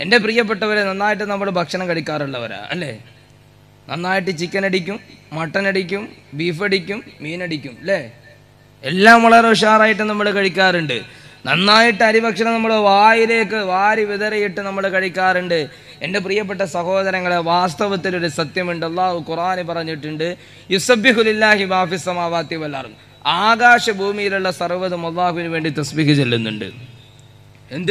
എൻ്റെ പ്രിയപ്പെട്ടവരെ നന്നായിട്ട് നമ്മൾ ഭക്ഷണം കഴിക്കാറുള്ളവരാ അല്ലേ നന്നായിട്ട് ചിക്കൻ അടിക്കും മട്ടൻ അടിക്കും ബീഫ് അടിക്കും മീനടിക്കും അല്ലേ എല്ലാം വളരെ ഉഷാറായിട്ട് നമ്മൾ കഴിക്കാറുണ്ട് നന്നായിട്ട് അരിഭക്ഷണം നമ്മൾ വായിലേക്ക് വാരി വിതറിയിട്ട് നമ്മൾ കഴിക്കാറുണ്ട് എൻ്റെ പ്രിയപ്പെട്ട സഹോദരങ്ങളെ വാസ്തവത്തിൽ ഒരു സത്യമുണ്ട് അള്ളാഹു ഖുറാന് പറഞ്ഞിട്ടുണ്ട് യുസബിഹുലില്ലാഹി ബാഫി സമാവാത്തി വല്ലാറും ആകാശ ഭൂമിയിലുള്ള സർവ്വതും അള്ളാഹുവിന് വേണ്ടി തസ്ബിഹ് ചെല്ലുന്നുണ്ട് എന്ത്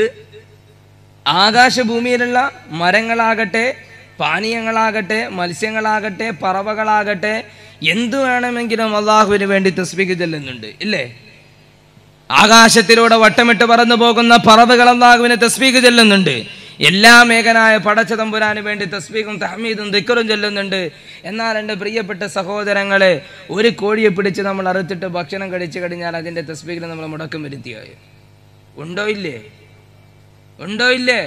ആകാശഭൂമിയിലുള്ള മരങ്ങളാകട്ടെ പാനീയങ്ങളാകട്ടെ മത്സ്യങ്ങളാകട്ടെ പറവകളാകട്ടെ എന്തു വേണമെങ്കിലും അള്ളാഹുവിന് വേണ്ടി തസ്ബിക്ക് ചെല്ലുന്നുണ്ട് ഇല്ലേ ആകാശത്തിലൂടെ വട്ടമിട്ട് പറന്നു പോകുന്ന പറവകൾ അള്ളാഹുവിന് തസ്ബീക്ക് ചെല്ലുന്നുണ്ട് എല്ലാ മേഘനായ പടച്ച തമ്പുരാന് വേണ്ടി തസ്ബീഖും തഹമീദും ദിക്കറും ചൊല്ലുന്നുണ്ട് എന്നാൽ എൻ്റെ പ്രിയപ്പെട്ട സഹോദരങ്ങളെ ഒരു കോഴിയെ പിടിച്ച് നമ്മൾ അറുത്തിട്ട് ഭക്ഷണം കഴിച്ചു കഴിഞ്ഞാൽ അതിൻ്റെ തസ്ബീഖിന് നമ്മൾ മുടക്കം വരുത്തിയായി ഉണ്ടോ ഇല്ലേ ഉണ്ടോ ഇല്ലേ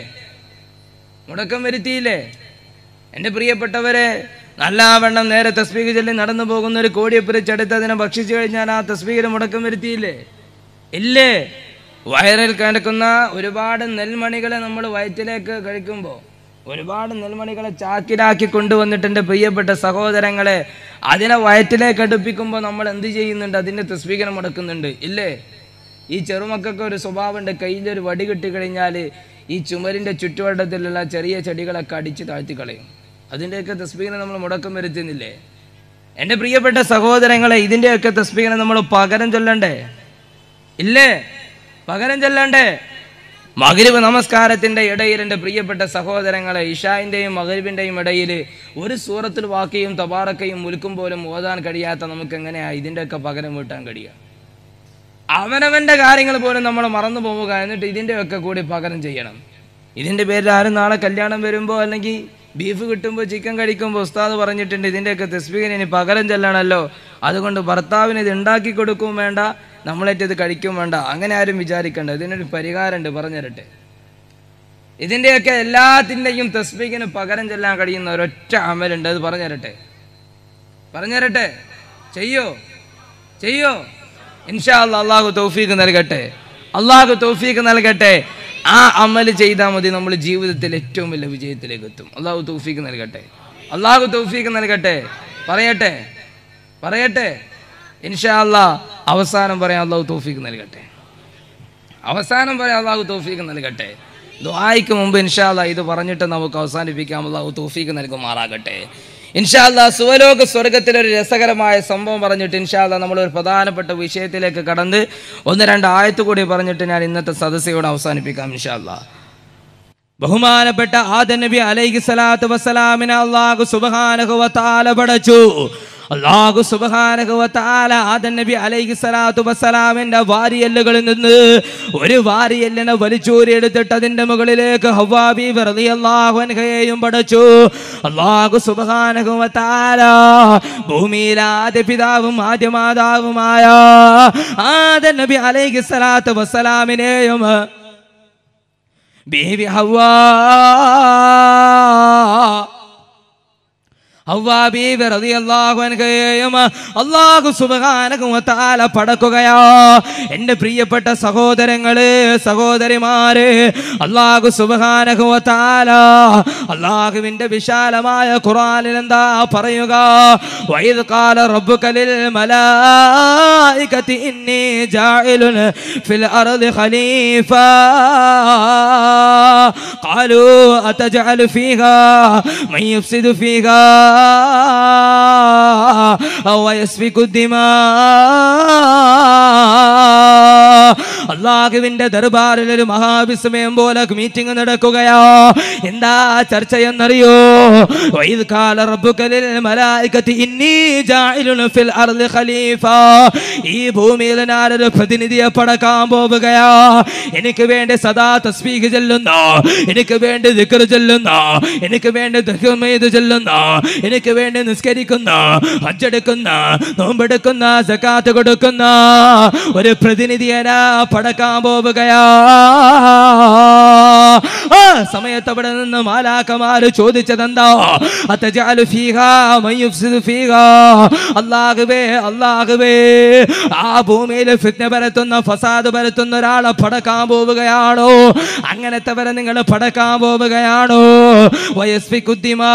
മുടക്കം വരുത്തിയില്ലേ എൻ്റെ പ്രിയപ്പെട്ടവരെ നല്ലവണ്ണം നേരെ തസ്ബീഖ് ചൊല്ലി നടന്നു പോകുന്ന ഒരു കോഴിയെ പിരിച്ചെടുത്ത് അതിനെ ഭക്ഷിച്ചു കഴിഞ്ഞാൽ ആ തസ്ബീഖിന് മുടക്കം വരുത്തിയില്ലേ ഇല്ലേ വയറിൽ കിടക്കുന്ന ഒരുപാട് നെൽമണികളെ നമ്മൾ വയറ്റിലേക്ക് കഴിക്കുമ്പോൾ ഒരുപാട് നെൽമണികളെ ചാക്കിലാക്കി കൊണ്ടുവന്നിട്ട് എൻ്റെ പ്രിയപ്പെട്ട സഹോദരങ്ങളെ അതിനെ വയറ്റിലേക്ക് അടുപ്പിക്കുമ്പോൾ നമ്മൾ എന്ത് ചെയ്യുന്നുണ്ട് അതിൻ്റെ തസ്ബീഖിനെ മുടക്കുന്നുണ്ട് ഇല്ലേ ഈ ചെറുമക്കൾക്ക് ഒരു സ്വഭാവമുണ്ട് കയ്യിലൊരു വടി കിട്ടിക്കഴിഞ്ഞാൽ ഈ ചുമരിൻ്റെ ചുറ്റുവട്ടത്തിലുള്ള ചെറിയ ചെടികളൊക്കെ അടിച്ച് താഴ്ത്തി കളയും അതിൻ്റെയൊക്കെ തസ്ബീഖിനെ നമ്മൾ മുടക്കം വരുത്തുന്നില്ലേ എൻ്റെ പ്രിയപ്പെട്ട സഹോദരങ്ങളെ ഇതിൻ്റെയൊക്കെ തസ്ബീഖിനെ നമ്മൾ പകരം ചൊല്ലണ്ടേ ഇല്ലേ പകരം ചൊല്ലണ്ടേ മകരിവ് നമസ്കാരത്തിന്റെ ഇടയിൽ എൻ്റെ പ്രിയപ്പെട്ട സഹോദരങ്ങളെ ഇഷായിൻ്റെയും മകരിവിൻ്റെയും ഇടയിൽ ഒരു സൂറത്തിൽ വാക്കിയും തബാറക്കയും മുൽക്കും പോലും ഓതാൻ കഴിയാത്ത നമുക്ക് എങ്ങനെയാ ഇതിൻ്റെയൊക്കെ പകരം വീട്ടാൻ കഴിയുക അവനവൻ്റെ കാര്യങ്ങൾ പോലും നമ്മൾ മറന്നു പോവുക എന്നിട്ട് ഇതിൻ്റെയൊക്കെ കൂടി പകരം ചെയ്യണം ഇതിൻ്റെ പേരിൽ ആരും നാളെ കല്യാണം വരുമ്പോൾ അല്ലെങ്കിൽ ബീഫ് കിട്ടുമ്പോൾ ചിക്കൻ കഴിക്കുമ്പോൾ ഉസ്താദ് പറഞ്ഞിട്ടുണ്ട് ഇതിൻ്റെയൊക്കെ തസ്ബീഖിന് ഇനി പകരം ചെല്ലണമല്ലോ അതുകൊണ്ട് ഭർത്താവിന് ഇത് ഉണ്ടാക്കി കൊടുക്കും വേണ്ട നമ്മളേറ്റ് ഇത് കഴിക്കും വേണ്ട അങ്ങനെ ആരും വിചാരിക്കണ്ട ഇതിനൊരു പരിഹാരമുണ്ട് പറഞ്ഞുതരട്ടെ ഇതിൻ്റെയൊക്കെ എല്ലാത്തിൻ്റെയും തസ്ബീഖിന് പകരം ചെല്ലാൻ കഴിയുന്ന ഒരൊറ്റ അമലുണ്ട് അത് പറഞ്ഞുതരട്ടെ പറഞ്ഞുതരട്ടെ ചെയ്യോ ചെയ്യോ ഇൻഷാ അല്ലാ അള്ളാഹു തൗഫീക്ക് നൽകട്ടെ അള്ളാഹു തൗഫീക്ക് നൽകട്ടെ ആ അമല് ചെയ്താൽ മതി നമ്മൾ ജീവിതത്തിൽ ഏറ്റവും വലിയ വിജയത്തിലേക്ക് എത്തും അള്ളാഹു തൗഫീക്ക് നൽകട്ടെ അള്ളാഹു തൗഫീക്ക് നൽകട്ടെ പറയട്ടെ പറയട്ടെ ഇൻഷാ അല്ലാ അവസാനം പറയാൻ അള്ളാഹു തൗഫീക്ക് നൽകട്ടെ അവസാനം പറയാൻ അള്ളാഹു തൗഫീക്ക് നൽകട്ടെ ദുആയ്ക്ക് മുമ്പ് ഇൻഷാ അല്ലാ ഇത് പറഞ്ഞിട്ട് നമുക്ക് അവസാനിപ്പിക്കാം അള്ളാഹു തൗഫീക്ക് നൽകുമാറാകട്ടെ ഇൻഷാ അല്ലാ സുവലോക സ്വർഗത്തിലൊരു രസകരമായ സംഭവം പറഞ്ഞിട്ട് ഇൻഷാ അല്ലാ നമ്മൾ ഒരു പ്രധാനപ്പെട്ട വിഷയത്തിലേക്ക് കടന്ന് ഒന്ന് രണ്ട് ആയത്ത് കൂടി പറഞ്ഞിട്ട് ഞാൻ ഇന്നത്തെ സദസ്സയോട് അവസാനിപ്പിക്കാം ഇൻഷാ അല്ലാ ബഹുമാനപ്പെട്ട ആദ നബി അലൈഹി സ്വലാത്തു വസ്സലാമിനെ അള്ളാഹു സുബ്ഹാനഹു വ തആല പടച്ചു അള്ളാഹു സുബ്ഹാനഹു വ തആല ആദ നബി അലൈഹി സ്വലാത്തു വസ്സലാമിന്റെ വാരിയല്ലുകളിൽ നിന്ന് ഒരു വാരിയല്ലിനെ വലിച്ചൂരി എടുത്തിട്ട് അതിന്റെ മുകളിലേക്ക് ഹവ്വാബി റളിയല്ലാഹു അൻഹയെയും പടച്ചു അള്ളാഹു സുബ്ഹാനഹു വ തആല ഭൂമിയിലെ ആദ്യ പിതാവും ആദ്യ മാതാവുമായ ആദ നബി അലൈഹി സ്വലാത്തു വസ്സലാമിനെയും ബീവി ഹവ്വാ ഹവ്വാ ബീവി റളിയല്ലാഹു അൻഹയെയും അല്ലാഹു സുബ്ഹാനഹു വ തആല പടക്കുകയാ എൻ്റെ പ്രിയപ്പെട്ട സഹോദരങ്ങളെ സഹോദരിമാരെ അല്ലാഹു സുബ്ഹാനഹു വ തആല അല്ലാഹുവിൻ്റെ വിശാലമായ ഖുർആനിൽ എന്താ പറയുക വൈദ് ഖാല റബ്ബുക ലിൽ മലായികതി ഇന്നി ജാഇലുൻ ഫിൽ അർളി ഖലീഫ قالوا أتجعل فيها من يفسد فيها ويسفك الدماء അള്ളാഹുവിന്റെ ദർബാറിൽ ഒരു മഹാവിസ്മയം പോലെ മീറ്റിംഗ് നടക്കുകയോ എന്താ ചർച്ചയെന്നറിയോ വൈദ് കാല റബ്ബുകലിൽ മലായികത്തി ഇന്നി ജാഇലുൻ ഫിൽ അർളി ഖലീഫ ഈ ഭൂമിയിൽ ഞാനൊരു പ്രതിനിധിയെ പടക്കാൻ പോവുകയാ എനിക്ക് വേണ്ടി സദാ തസ്ബീഹ് ചെല്ലുന്ന എനിക്ക് വേണ്ടി ദിക്ർ ചെല്ലുന്ന എനിക്ക് വേണ്ടി ദഹ്മീദ് ചെല്ലുന്ന എനിക്ക് വേണ്ടി നിസ്കരിക്കുന്ന ഹജ്ജെടുക്കുന്ന നോമ്പെടുക്കുന്ന സക്കാത്ത് കൊടുക്കുന്ന ഒരു പ്രതിനിധിയെ ഞാൻ പടക്കാൻ പോവുകയാ ആ സമയത്ത് അവിടെ നിന്ന് മാലാക്കമാര് ചോദിച്ചതെന്താ അത്തജാലു ഫീഹാ മയ്യുഫ്സിദു ഫീഹാ അല്ലാഹുവേ അല്ലാഹുവേ ആ ഭൂമിയിൽ ഫിത്ന പരത്തുന്ന ഫസാദ് പരത്തുന്ന ഒരാളെ പടക്കാൻ പോവുകയാണോ അങ്ങനത്തെവരെ നിങ്ങൾ പടക്കാൻ പോവുകയാണോ വയസ്ഫിക്കുദ്ദിമാ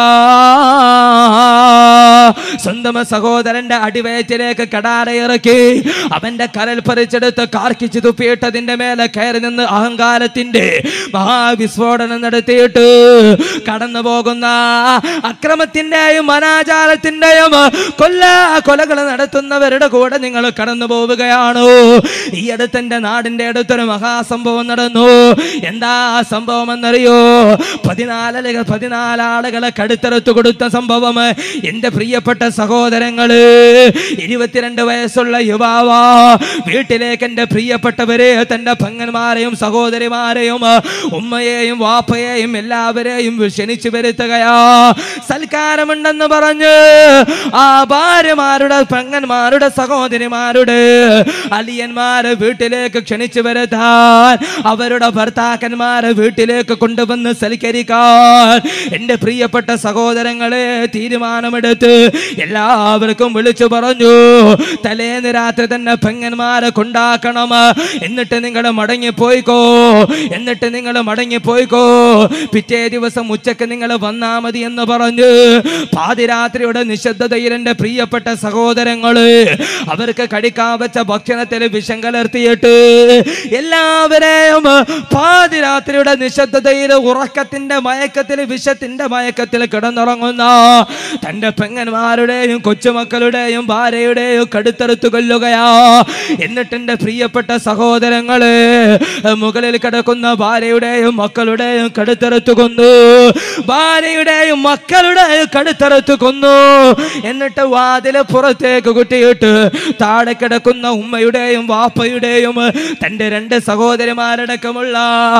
സ്വന്തം സഹോദരന്റെ അടിവയറ്റിലേക്ക് കടാരയിറക്കി അവന്റെ കരൽ പറിച്ചെടുത്ത് കാർക്കിച്ചു തുപ്പിയിട്ടതിന്റെ മേലെ കയറി നിന്ന് അഹങ്കാരത്തിന്റെ മഹാവിസ്ഫോടനം നടത്തിയിട്ട് കടന്നു പോകുന്ന അക്രമത്തിന്റെയും അനാചാരത്തിന്റെയും കൊല്ല കൊലകൾ നടത്തുന്നവരുടെ കൂടെ നിങ്ങൾ കടന്നു പോവുകയാണോ ഈ അടുത്തെന്റെ നാടിന്റെ അടുത്തൊരു മഹാസംഭവം നടന്നു എന്താ ആ സംഭവം എന്നറിയോ പതിനാലുകൾ പതിനാലാളുകളെ കടുത്തെടുത്തു കൊടുത്ത സംഭവം എന്റെ പ്രിയപ്പെട്ട സഹോദരങ്ങള് ഇരുപത്തിരണ്ട് വയസ്സുള്ള യുവാവാ വീട്ടിലേക്ക് എന്റെ പ്രിയപ്പെട്ടവരെ തന്റെ പങ്ങന്മാരെയും സഹോദരിമാരെയും ഉമ്മയെയും വാപ്പയെയും എല്ലാവരെയും ക്ഷണിച്ചു വരുത്തുകയാ സൽക്കാരമുണ്ടെന്ന് പറഞ്ഞ് ആ ഭാര്യമാരുടെ പെങ്ങന്മാരുടെ സഹോദരിമാരുടെ അലിയന്മാരെ വീട്ടിലേക്ക് ക്ഷണിച്ചു വരുത്താൻ അവരുടെ ഭർത്താക്കന്മാരെ വീട്ടിലേക്ക് കൊണ്ടുവന്ന് സൽക്കരിക്കാൻ എന്റെ പ്രിയപ്പെട്ട സഹോദരങ്ങളെ തീരുമാനമെടുത്ത് എല്ലാവർക്കും വിളിച്ചു പറഞ്ഞു തലേന്ന് രാത്രി തന്നെ പെങ്ങന്മാരെ കൊണ്ടാക്കണം എന്നിട്ട് നിങ്ങൾ മടങ്ങിപ്പോയിക്കോ എന്നിട്ട് നിങ്ങൾ മടങ്ങിപ്പോയിക്കോ പിറ്റേ ദിവസം ഉച്ചക്ക് നിങ്ങൾ വന്നാ മതി എന്ന് പറഞ്ഞു പാതിരാത്രിയുടെ നിശബ്ദതയിൽ എൻ്റെ പ്രിയപ്പെട്ട സഹോദരങ്ങള് അവർക്ക് കടിക്കാൻ വെച്ച ഭക്ഷണത്തിൽ വിഷം കലർത്തിയിട്ട് എല്ലാവരെയും പാതിരാത്രിയുടെ നിശബ്ദതയിൽ ഉറക്കത്തിന്റെ മയക്കത്തിൽ വിഷത്തിന്റെ മയക്കത്തിൽ കിടന്നുറങ്ങുന്ന തന്റെ പെങ്ങന്മാരുടെയും കൊച്ചുമക്കളുടെയും ഭാര്യയുടെയും കടുത്തെടുത്തു കൊല്ലുകയാ എന്നിട്ട് എൻ്റെ പ്രിയപ്പെട്ട സഹോദരങ്ങള് മുകളിൽ കിടക്കുന്ന ഭാര്യയുടെയും മക്കളുടെയും കടുത്തെടുത്തു കൊന്നു ഭാര്യയുടെയും മക്കളുടെയും കടുത്തെടുത്തു കൊന്നു എന്നിട്ട് വാതില് പുറത്തേക്ക് കുട്ടിയിട്ട് താഴെ കിടക്കുന്ന ഉമ്മയുടെയും വാപ്പയുടെയും തൻ്റെ രണ്ട് സഹോദരിമാരടക്കമുള്ള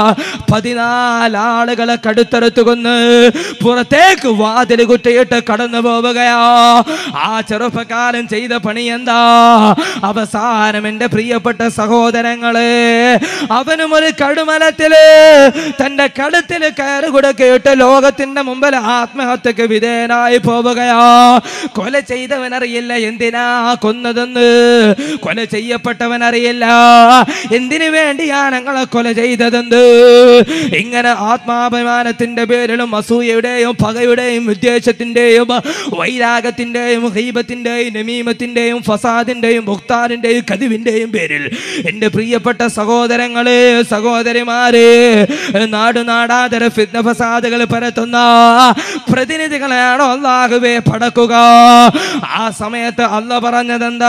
പതിനാലാളുകളെ കടുത്തെടുത്തു കൊന്ന് പുറത്തേക്ക് വാതിൽ കുട്ടിയിട്ട് കടന്നു പോവുകയാ ആ ചെറുപ്പക്കാരൻ ചെയ്ത പണി എന്താ അവസാനം എൻ്റെ പ്രിയപ്പെട്ട സഹോദരങ്ങളെ അവനും ഒരു കടുമലത്തില് തന്റെ കടുത്തിൽ കയറി കൊടുക്കിയിട്ട് ലോകത്തിന്റെ മുമ്പിൽ ആത്മഹത്യക്ക് വിധേയനായി പോവുകയാ കൊല ചെയ്തവനറിയില്ല എന്തിനാ കൊന്നതെന്ന് കൊല ചെയ്യപ്പെട്ടവൻ അറിയില്ല എന്തിനു വേണ്ടിയാ ഞങ്ങളെ കൊല ചെയ്തതെന്ന് ഇങ്ങനെ ആത്മാഭിമാനത്തിന്റെ പേരിലും അസൂയയുടെയും പകയുടെയും വിദ്വേഷത്തിന്റെയും വൈരാഗത്തിന്റെയും ഹൈബത്തിന്റെയും നമീമത്തിന്റെയും ഫസാദിന്റെയും മുക്താറിന്റെയും കതിവിന്റെയും പേരിൽ എൻ്റെ പ്രിയപ്പെട്ട സഹോദരങ്ങളെ സഹോദരിമാരെ നാടു നാടാതര ഫിത്ന ഫസാദുകൾ പരത്തുന്ന പ്രതിനിധികളെയാണോ അള്ളാഹുവെ പടക്കുക ആ സമയത്ത് അല്ല പറഞ്ഞതെന്താ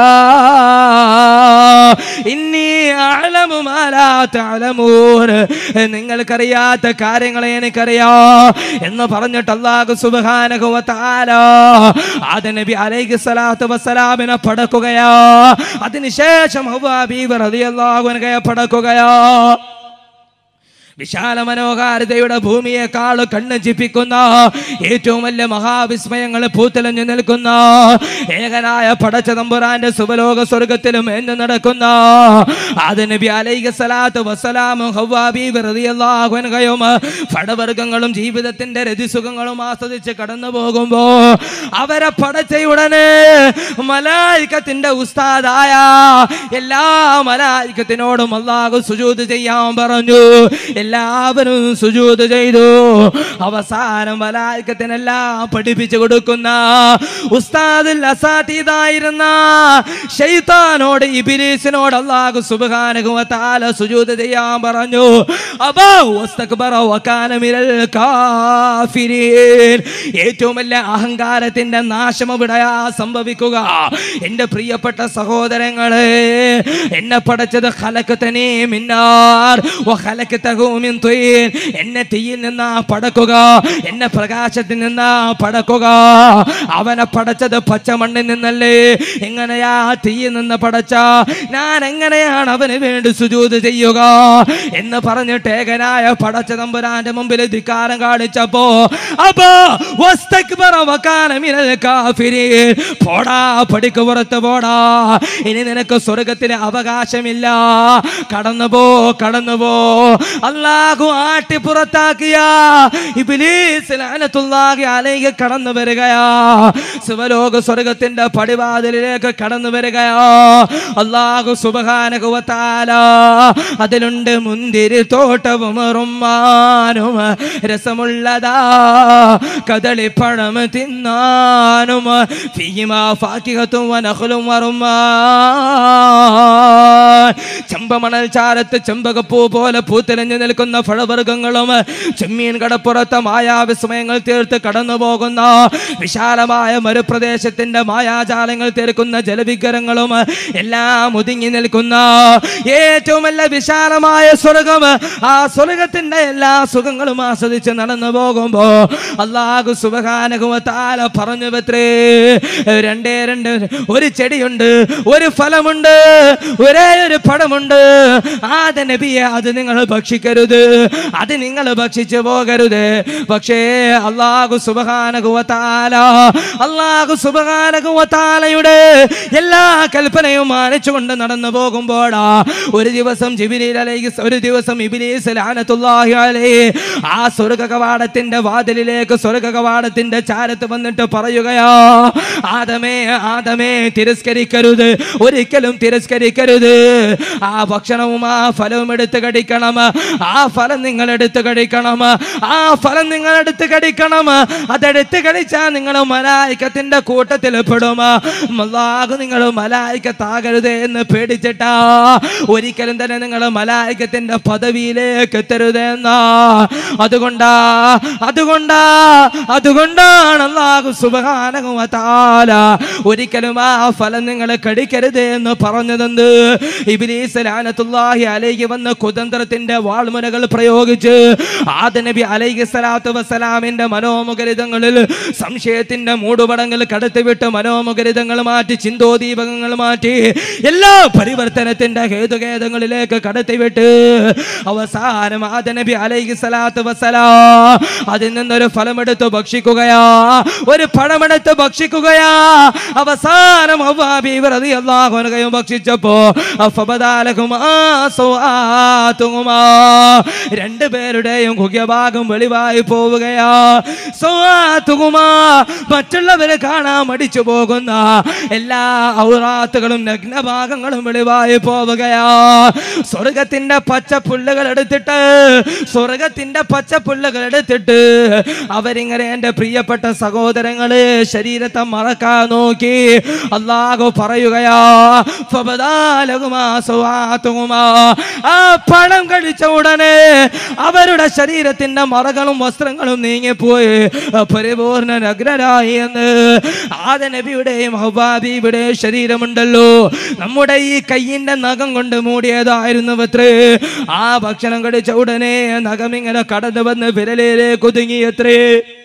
ഇന്നീ അലമു മാലാ തഅലമൂൻ നിങ്ങൾക്കറിയാത്ത കാര്യങ്ങളെ എനിക്കറിയാ എന്ന് പറഞ്ഞിട്ട് അള്ളാഹു സുബ്ഹാനഹു വ തആല ആദ നബി അലൈഹി സ്വലാത്തു വസ്സലാമിനെ പടക്കുകയാ അതിനുശേഷം ഹവ്വാ ബീവി റളിയല്ലാഹു അൻഹയെ പടക്കുകയാ വിശാല മനോഹാരിതയുടെ ഭൂമിയെക്കാൾ കണ്ണഞ്ചിപ്പിക്കുന്ന ഏറ്റവും വലിയ മഹാവിസ്മയങ്ങൾ പൂത്തലഞ്ഞു നിൽക്കുന്ന ഏകനായ പടച്ച തമ്പുരാന്റെ സുബലോക സ്വർഗത്തിലും എന്ന് നടക്കുന്ന ആദ നബി അലൈഹി സ്വലാത്തു വസ്സലാമും ഹവ്വാബി റളിയല്ലാഹുൻഹയും പടവർഗങ്ങളും ജീവിതത്തിന്റെ രതിസുഖങ്ങളും ആസ്വദിച്ച് കടന്നു പോകുമ്പോ അവരെ പടച്ചയുടനെ മലായിക്കത്തിന്റെ ഉസ്താദായ എല്ലാ മലായിക്കത്തിനോടും അള്ളാഹു സുജൂത് ചെയ്യാൻ പറഞ്ഞു എല്ലാവരും സുജൂത് ചെയ്തു അവസാനം മലായിക്കത്തിനെല്ലാം പഠിപ്പിച്ചു കൊടുക്കുന്ന ഉസ്താദിൽ അസാതീതായിരുന്ന ഷെയ്ത്താനോട് ഇബിലീസിനോട് അള്ളാഹു സുബ്ഹാനഹു വ തആല സുജൂത് ചെയ്യാൻ പറഞ്ഞു അബാ വസ്തക്ബറ വകാന മിനൽ കാഫിരീൻ ഏറ്റവും വലിയ അഹങ്കാരത്തിന്റെ നാശം ഇവിടെയാ സംഭവിക്കുക എൻ്റെ പ്രിയപ്പെട്ട സഹോദരങ്ങളെ എന്നെ പടച്ചത് ഖലഖതനീ മിന്നാർ വ ഖലഖതഹു മിൻ ത്വയ്ൻ. എന്നെ തീയിൽ നിന്നാ പടക്കുക എന്നെ പ്രകാശത്തിൽ നിന്നാ പടക്കുക അവനെ പടച്ചത് പച്ചമണ്ണിൽ നിന്നല്ലേ എങ്ങനെയാ തീയിൽ നിന്ന് പടച്ച ഞാൻ എങ്ങനെയാണ് അവന് വേണ്ടി സുജൂത് ചെയ്യുക എന്ന് പറഞ്ഞിട്ട് ഏകനായ പടച്ച തമ്പുരാന്റെ മുമ്പിൽ ധിക്കാരം കാണിച്ചപ്പോ അപ്പോ വസ്തക്ബറ വകാന മിനൽ കാഫിരീൻ. പോടാ പടിക്ക് പുറത്ത് പോടാ ഇനി നിനക്ക് സ്വർഗത്തിന് അവകാശമില്ല കടന്നു പോ കടന്നു പോ അള്ളാഹു ആട്ടി പുറത്താക്കിയ ഇബ്ലീസ് ലഅനത്തുല്ലാഹി അലൈഹി കടന്നു വരികയാ ശിവലോക സ്വർഗത്തിന്റെ പടിവാതിലിലേക്ക് കടന്നു വരികയാ അള്ളാഹു സുബ്ഹാനഹു വ തആല അതിലുണ്ട് മുന്തിരി തോട്ടവും റുമ്മാനും രസമുള്ളതാ കദളിപ്പഴം തിന്നാനും ഫീമാ ഫാക്കിഹത്തും വനഖലും വറുമ്മാൻ ചെമ്പമണൽ ചാരത്ത് ചെമ്പകപ്പൂ പോലെ പൂത്തിരഞ്ഞു നിൽക്കുന്ന ഫലവർഗങ്ങളും ചെമ്മീൻ കടപ്പുറത്തെ മായാവിസ്മയങ്ങൾ തീർത്ത് കടന്നു പോകുന്ന വിശാലമായ മരുപ്രദേശത്തിന്റെ മായാജാലങ്ങൾ തീർക്കുന്ന ജലവിഗ്രഹങ്ങളും എല്ലാം ഒതുങ്ങി നിൽക്കുന്ന ഏറ്റവും നല്ല വിശാലമായ സ്വർഗം ആ സ്വർഗത്തിന്റെ എല്ലാ സുഖങ്ങളും ആസ്വദിച്ച് നടന്നു പോകുമ്പോ അള്ളാഹു സുബഹാനകുവത്താല പറഞ്ഞു പത്രേ രണ്ടേ രണ്ട് ഒരു ചെടിയുണ്ട് ഒരു ഫലമുണ്ട് ഒരേ ഒരു പടമുണ്ട് ആദ നബിയെ അത് നിങ്ങൾ ഭക്ഷിക്കരുത് അത് നിങ്ങൾ ഭക്ഷിച്ചു പോകരുത് പക്ഷേ അള്ളാഹു സുബഹാനകുവത്താല അള്ളാഹു സുബഹാനകുവത്താലയുടെ എല്ലാ കൽപ്പനയും മാനിച്ചുകൊണ്ട് നടന്നു പോകുമ്പോഴാ ഒരു ദിവസം ജിബിലിൽ അലൈഹി ഒരു ദിവസം ഇബിലീസ് ലാനത്തുല്ലാഹി അലൈഹി ആ സ്വർഗ കവാടത്തിന്റെ വാതിലിലേക്ക് സ്വർഗ കവാടത്തിന്റെ ചാരത്ത് വന്നിട്ട് പറയുകയാ ആദമേ ആദമേ തിരസ്കരിക്കരുത് ഒരിക്കലും തിരസ്കരിക്കരുത് ആ ഭക്ഷണവും ആ ഫലവും എടുത്ത് കടിക്കണം ആ ഫലം നിങ്ങൾ എടുത്ത് കടിക്കണം ആ ഫലം നിങ്ങൾ എടുത്ത് കടിക്കണം അതെടുത്ത് കടിച്ചാൽ നിങ്ങൾ മലായിക്കത്തിന്റെ കൂട്ടത്തിൽ പെടും അല്ലാഹു നിങ്ങൾ മലായിക്കത്താകരുത് എന്ന് പേടിച്ചിട്ടാ ഒരിക്കലും തന്നെ നിങ്ങൾ മലായിക്കത്തിന്റെ പദവിയിലേക്ക് എത്തരുതെന്നാ അതുകൊണ്ടാ അതുകൊണ്ടാ അതുകൊണ്ടാണ് അല്ലാഹു സുബ്ഹാനഹു വ തആല ഒരിക്കലും ആ ഫലം നിങ്ങൾ കടിക്കരുത് എന്ന് പറഞ്ഞതെന്ത് ഇബ്ലീസ് ലാനത്തുല്ലാഹി അലൈഹി വന്ന കുതന്ത്രത്തിന്റെ വാൾമുനകൾ പ്രയോഗിച്ച് ആദ നബി അലൈഹി സ്വലാത്തു വസ്സലാമിന്റെ മനോമുഖരിതങ്ങളിൽ സംശയത്തിന്റെ മൂടുപടങ്ങൾ കടത്തിവിട്ട് മനോമുഖരിതങ്ങൾ മാറ്റി ചിന്തോദീപകങ്ങൾ മാറ്റി എല്ലാ പരിവർത്തനത്തിന്റെ ഹേതുകേതങ്ങളിലേക്ക് കടത്തിവിട്ട് അവസാനം ആദ നബി അലൈഹി സ്വലാത്തു വസ്സലാ അതിൽ നിന്നൊരു ഫലമെടുത്ത് ഭക്ഷിക്കുകയാ ഒരു പഴമെടുത്ത് ഭക്ഷിക്കുകയാ അവസാനം അള്ളാഹുനകയും ഭക്ഷിച്ചപ്പോ അഫബദാലഹുമാ സൗആത്തുഹുമാ. രണ്ടുപേരുടെയും കുഹ്യഭാഗം വെളിവായി പോവുകയാ സൗആത്തുഹുമാ. മറ്റുള്ളവരെ കാണാൻ മടിച്ചു പോകുന്ന എല്ലാ ഔറാത്തുകളും നഗ്നഭാഗങ്ങളും വെളിവായി പോവുകയാ സ്വർഗത്തിന്റെ പച്ചപ്പുല്ലുകൾ എടുത്തിട്ട് സ്വർഗത്തിന്റെ പച്ചപ്പുല്ലുകൾ എടുത്തിട്ട് അവരിങ്ങനെ എൻ്റെ പ്രിയപ്പെട്ട സഹോദരങ്ങള് ശരീരത്തെ മറക്കാൻ നോക്കി അള്ളാഹു പറയുകയാ ഫബദാലഹുമാ സൗആത്തുഹുമാ. ആ പഴം കഴിച്ച ഉടനെ അവരുടെ ശരീരത്തിന്റെ മറകളും വസ്ത്രങ്ങളും നീങ്ങിപ്പോയി പരിപൂർണ നഗ്നരായി എന്ന് ആദ നബിയുടെയും ഹവാബിയുടെയും ശരീരമുണ്ടല്ലോ നമ്മുടെ ഈ കയ്യിന്റെ നഖം കൊണ്ട് മൂടിയതായിരുന്നു അത്രേ ആ ഭക്ഷണം കഴിച്ച ഉടനെ നഖം ഇങ്ങനെ കടന്നു വന്ന് വിരലിലേക്ക് ഒതുങ്ങിയത്രേ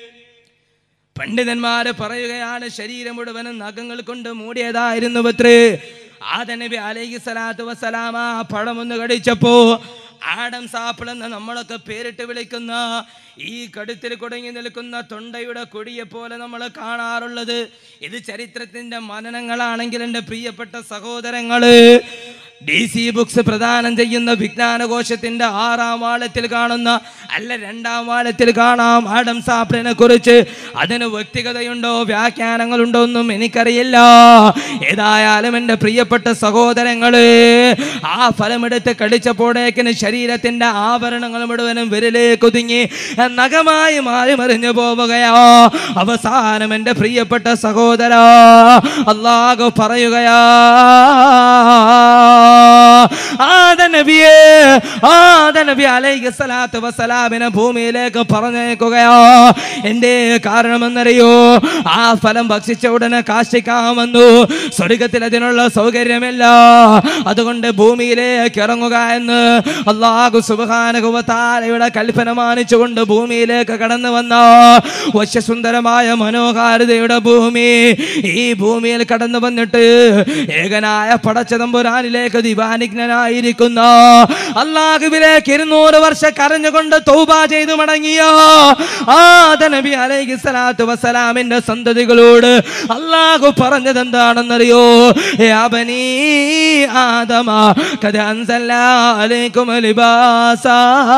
പണ്ഡിതന്മാര് പറയുകയാണ് ശരീരം മുഴുവനും നഖങ്ങൾ കൊണ്ട് മൂടിയതായിരുന്നു അത്രേ ആദനബി അലൈഹി സ്വലാത്തു വസ്സലാമ പഴമൊന്ന് കടിച്ചപ്പോ ആഡം സാപ്പിൾ എന്ന് നമ്മളൊക്കെ പേരിട്ട് വിളിക്കുന്ന ഈ കടുത്തിൽ കുടങ്ങി നിൽക്കുന്ന തൊണ്ടയുടെ കൊടിയെ പോലെ നമ്മൾ കാണാറുള്ളത് ഇത് ചരിത്രത്തിന്റെ മനനങ്ങളാണെങ്കിൽ എൻ്റെ പ്രിയപ്പെട്ട സഹോദരങ്ങള് ഡി സി ബുക്സ് പ്രദാനം ചെയ്യുന്ന വിജ്ഞാനകോശത്തിന്റെ ആറാം വാളത്തിൽ കാണുന്ന അല്ല രണ്ടാം വാളത്തിൽ കാണാം ആഡം സാപ്പിളിനെ കുറിച്ച് അതിന് വ്യക്തിഗതയുണ്ടോ വ്യാഖ്യാനങ്ങളുണ്ടോ ഒന്നും എനിക്കറിയില്ല ഏതായാലും എൻ്റെ പ്രിയപ്പെട്ട സഹോദരങ്ങള് ആ ഫലമെടുത്ത് കടിച്ചപ്പോഴേക്കിന് ശരീരത്തിന്റെ ആഭരണങ്ങൾ മുഴുവനും വിരലേക്ക് ഒതുങ്ങി നഖമായി മാറി മറിഞ്ഞു പോവുകയോ അവസാനം എൻ്റെ പ്രിയപ്പെട്ട സഹോദര അള്ളാഹു പറയുകയാ ആദ നബിയെ ആദ നബി അലൈഹി സ്വലാത്തു വസ്സലാമിനെ ഭൂമിയിലേക്ക് പറഞ്ഞേക്കുകയോ എന്തേ കാരണമെന്നറിയോ ആ ഫലം ഭക്ഷിച്ച ഉടനെ കാശിക്കാമെന്നു സ്വർഗത്തിൽ അതിനുള്ള സൗകര്യമില്ല അതുകൊണ്ട് ഭൂമിയിലേക്ക് ഇറങ്ങുക എന്ന് അള്ളാഹു സുബാനുഭവത്താലയുടെ കൽപ്പന മാനിച്ചുകൊണ്ട് ഭൂമിയിലേക്ക് കടന്നു വന്ന വശ്യസുന്ദരമായ മനോഹാരിതയുടെ ഭൂമി ഈ ഭൂമിയിൽ കടന്നു വന്നിട്ട് ഏകനായ പടച്ചതമ്പുരാനിലേക്ക് ദിവാനിഗ്നായിരിക്കുന്ന അള്ളാഹുവിലേക്ക് ഇരുന്നൂറ് വർഷം കരഞ്ഞുകൊണ്ട് തൗബ ചെയ്തു മടങ്ങിയ ആദ നബി അലൈഹി സ്വലാത്തു വസ്സലാമിന്റെ സന്തതികളോട് അള്ളാഹു പറഞ്ഞത് എന്താണെന്നറിയോ യാ ബനീ ആദമ കഥ അൻസല്ലാ അലൈക്കും ലിബാസാ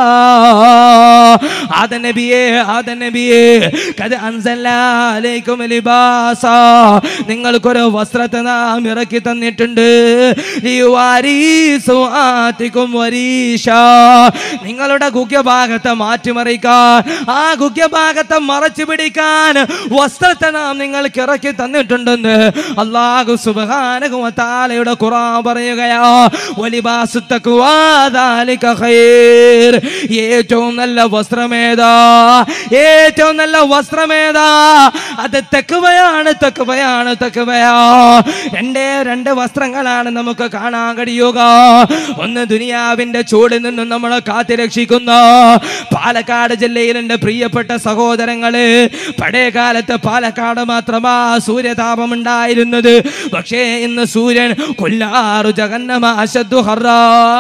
ആദ നബിയേ ആദ നബിയേ കഥ അൻസല്ലാ അലൈക്കും ലിബാസാ നിങ്ങൾക്കൊരു വസ്ത്രത്തെ നാം ഇറക്കി തന്നിട്ടുണ്ട് ലിയുവാരീ സുആത്തിക്കും വരീഷ നിങ്ങളുടെ ഗുഹ്യഭാഗത്തെ മാറ്റിമറിക്കാൻ ആ ഗുഹ്യഭാഗത്തെ മറച്ചു പിടിക്കാൻ വസ്ത്രത്തെ നാം നിങ്ങൾക്ക് ഇറക്കി തന്നിട്ടുണ്ടെന്ന് അള്ളാഹു സുബാനകുമത്താലയുടെ ഖുറാൻ പറയുകയാ വലിബാസു തഖ്വാ ദാലിക ഖൈർ ഏറ്റവും നല്ല വസ്ത്രമേതാ ഏറ്റവും നല്ല വസ്ത്രമേതാ അത് തെക്കുവയാണ് തെക്കുവയാണ് തെക്കുവയാ രണ്ടേ രണ്ട് വസ്ത്രങ്ങളാണ് നമുക്ക് കാണാൻ കഴിയുക ഒന്ന് ദുനിയാവിന്റെ ചൂടിൽ നിന്നും നമ്മളെ കാത്തിരക്ഷിക്കുന്ന പാലക്കാട് ജില്ലയിൽ എൻ്റെ പ്രിയപ്പെട്ട സഹോദരങ്ങള് പഴയ കാലത്ത് പാലക്കാട് മാത്രമാ സൂര്യതാപം ഉണ്ടായിരുന്നത് പക്ഷേ ഇന്ന് സൂര്യൻ കൊല്ലാറു ജഗന്നമ അശദ്ദു ഹറാ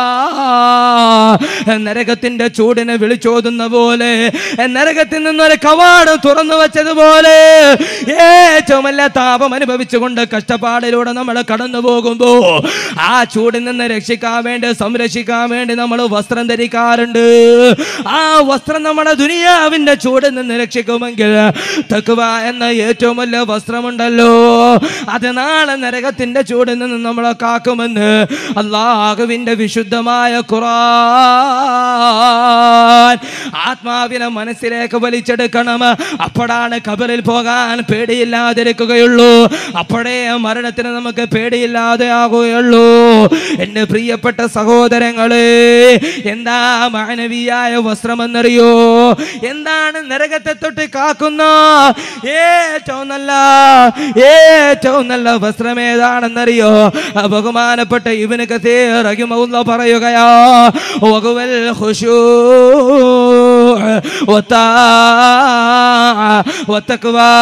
നരകത്തിന്റെ ചൂടിനെ വിളിച്ചോതുന്ന പോലെ നരകത്തിൽ നിന്നൊരു കവാടം തുറന്നു വെച്ചതുപോലെ ഏറ്റവും വലിയ താപം അനുഭവിച്ചുകൊണ്ട് കഷ്ടപ്പാടിലൂടെ നമ്മൾ കടന്നു പോകുമ്പോ ആ ചൂടിൽ നിന്ന് രക്ഷിക്കാൻ വേണ്ടി സംരക്ഷിക്കാൻ വേണ്ടി നമ്മൾ വസ്ത്രം ധരിക്കാറുണ്ട് ആ വസ്ത്രം നമ്മുടെ ദുനിയാവിന്റെ ചൂടിൽ നിന്ന് രക്ഷിക്കുമെങ്കിൽ തക്കുവ എന്ന ഏറ്റവും വലിയ വസ്ത്രമുണ്ടല്ലോ അത് നാളെ നരകത്തിന്റെ ചൂടിൽ നിന്ന് നമ്മളെ കാക്കുമെന്ന് അള്ളാഹുവിന്റെ വിശുദ്ധമായ ഖുറാൻ ആത്മാവിനെ മനസ്സിലേക്ക് വലിച്ചെടുക്കണം അപ്പോഴാണ് കബറിൽ പോകാൻ പേടിയില്ലാതിരിക്കുകയുള്ളൂ അപ്പോഴേ മരണത്തിന് നമുക്ക് പേടിയില്ലാതെ ആകുകയുള്ളൂ എൻ്റെ പ്രിയപ്പെട്ട സഹോദരങ്ങളെ എന്താ മാനവീയായ വസ്ത്രമെന്നറിയോ എന്താണ് നരകത്തെ തൊട്ട് കാക്കുന്ന ഏറ്റവും നല്ല ഏറ്റവും നല്ല വസ്ത്രം ഏതാണെന്നറിയോ ആ ബഹുമാനപ്പെട്ട ഇവന് കഥേറകിമൗല്ല പറയുകയാ വകുവൽ ഖുശൂ والطاعة والتقوى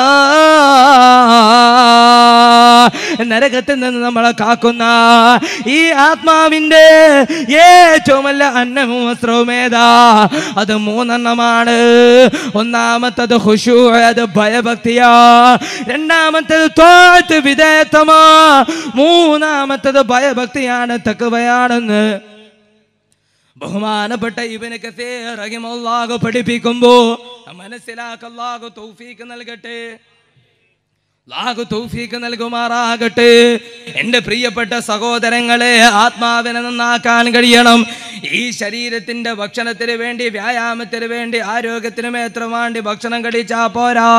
നരകത്തിൽ നിന്ന് നമ്മളെ കാക്കുന്ന ഈ ആത്മാവിന്റെ ഏറ്റവും വലിയ അന്നവും വസ്ത്രവും ഏതാ അത് മൂന്നെണ്ണമാണ് ഒന്നാമത്തത് ഹുഷു അത് ഭയഭക്തിയാ രണ്ടാമത്തത് തോത്ത് വിധേയത്വമാ മൂന്നാമത്തത് ഭയഭക്തിയാണ് തക്കവയാണെന്ന് ബഹുമാനപ്പെട്ട ഇവന് കസേറഹിമല്ലാഹു പഠിപ്പിക്കുമ്പോ മനസ്സിലാക്കല്ലാഹു തൗഫീക്ക് നൽകട്ടെ ലാഹു തൗഫീക്ക് നൽകുമാറാകട്ടെ എൻ്റെ പ്രിയപ്പെട്ട സഹോദരങ്ങളെ ആത്മാവിനെ നന്നാക്കാൻ കഴിയണം ഈ ശരീരത്തിന്റെ ഭക്ഷണത്തിന് വേണ്ടി വ്യായാമത്തിന് വേണ്ടി ആരോഗ്യത്തിന് എത്ര വേണ്ടി ഭക്ഷണം കഴിച്ചാ പോരാ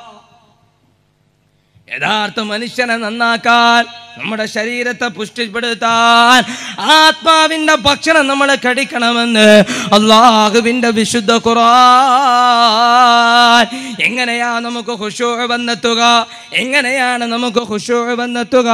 യഥാർത്ഥ മനുഷ്യനെ നന്നാക്കാൻ നമ്മുടെ ശരീരത്തെ പുഷ്ടിപ്പെടുത്താൻ ആത്മാവിന്റെ ഭക്ഷണം നമ്മൾ കടിക്കണമെന്ന് അള്ളാഹുവിന്റെ വിശുദ്ധ ഖുറാൻ എങ്ങനെയാ നമുക്ക് ഹുഷോ വന്നെത്തുക എങ്ങനെയാണ് നമുക്ക് ഹുഷോ വന്നെത്തുക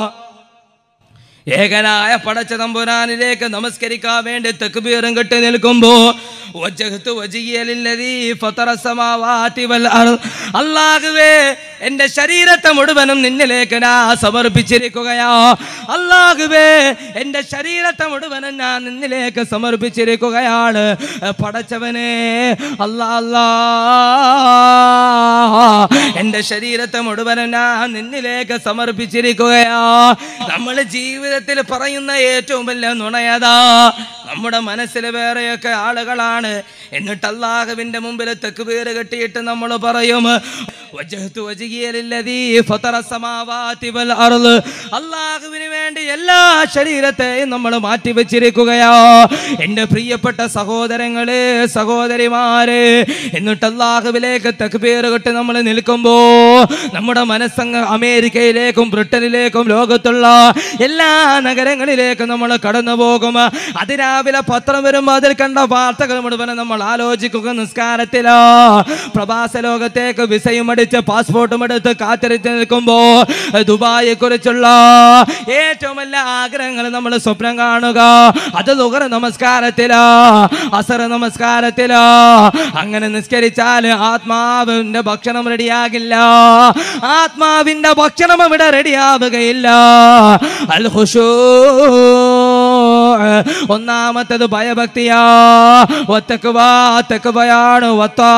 ഏകനായ പടച്ച തമ്പുരാനിലേക്ക് നമസ്കരിക്കാൻ വേണ്ടി തെക്കുബീറും കെട്ടി നിൽക്കുമ്പോ വജ്ജഹ്തു വജിയ ലില്ലദീ ഫതറ സമാവാതി വൽ അർദ്. അല്ലാഹുവേ എൻ്റെ ശരീരത്തെ മുഴുവനും നിന്നിലേക്ക് ഞാൻ സമർപ്പിച്ചിരിക്കുകയാ അല്ലാഹുവേ എൻ്റെ ശരീരത്തെ മുഴുവനും ഞാൻ നിന്നിലേക്ക് സമർപ്പിച്ചിരിക്കുകയാണ് പടച്ചവനെ അല്ലാ അല്ലാ എൻ്റെ ശരീരത്തെ മുഴുവനും ഞാൻ നിന്നിലേക്ക് സമർപ്പിച്ചിരിക്കുകയാ നമ്മൾ ജീവിതത്തിൽ പറയുന്ന ഏറ്റവും വലിയ നുണയതാ നമ്മുടെ മനസ്സിൽ വേറെയൊക്കെ ആളുകളാണ് എന്നിട്ട് അള്ളാഹുവിന്റെ മുമ്പിൽ തെക്ക് പേര് കെട്ടിയിട്ട് നമ്മൾ പറയും വജ്ഹതു വജ്ഹിയ ലില്ലദീ ഫതറ സമാവാതി വൽ അർള് അല്ലാഹുവിന് വേണ്ടി എല്ലാ ശരീരത്തെയും നമ്മൾ മാറ്റി വെച്ചിരിക്കുകയാ എൻ്റെ പ്രിയപ്പെട്ട സഹോദരങ്ങളെ സഹോദരിമാരെ എന്നിട്ട് അല്ലാഹുവിലേക്ക് തക്ബീർ കെട്ട് നമ്മൾ നിൽക്കുമ്പോ നമ്മുടെ മനസ്സങ്ങ് അമേരിക്കയിലേക്കും ബ്രിട്ടനിലേക്കും ലോകത്തുള്ള എല്ലാ നഗരങ്ങളിലേക്കും നമ്മൾ കടന്നു പോകും അതിരാവിലെ പത്രം വരുമ്പോൾ അതിൽ കണ്ട വാർത്തകൾ മുഴുവൻ നമ്മൾ ആലോചിക്കുക നിസ്കാരത്തിലോ പ്രവാസ ലോകത്തേക്ക് വിസയും അടിച്ച് പാസ്പോർട്ടും എടുത്ത് കാത്തിരിച്ച് നിൽക്കുമ്പോ ദുബായെ കുറിച്ചുള്ള ഏറ്റവും വലിയ ആഗ്രഹങ്ങൾ നമ്മൾ സ്വപ്നം കാണുക അത് ലുഹർ നമസ്കാരത്തിലോ അസർ നമസ്കാരത്തിലോ അങ്ങനെ നിസ്കരിച്ചാൽ ആത്മാവിന്റെ ഭക്ഷണം റെഡിയാകില്ല ആത്മാവിന്റെ ഭക്ഷണം ഇവിടെ റെഡിയാവുകയില്ല അൽ ഹുഷൂ ഒന്നാമത്തത് ഭയഭക്തിയാ ഒത്തക്കുവാ തെക്കുവയാണ്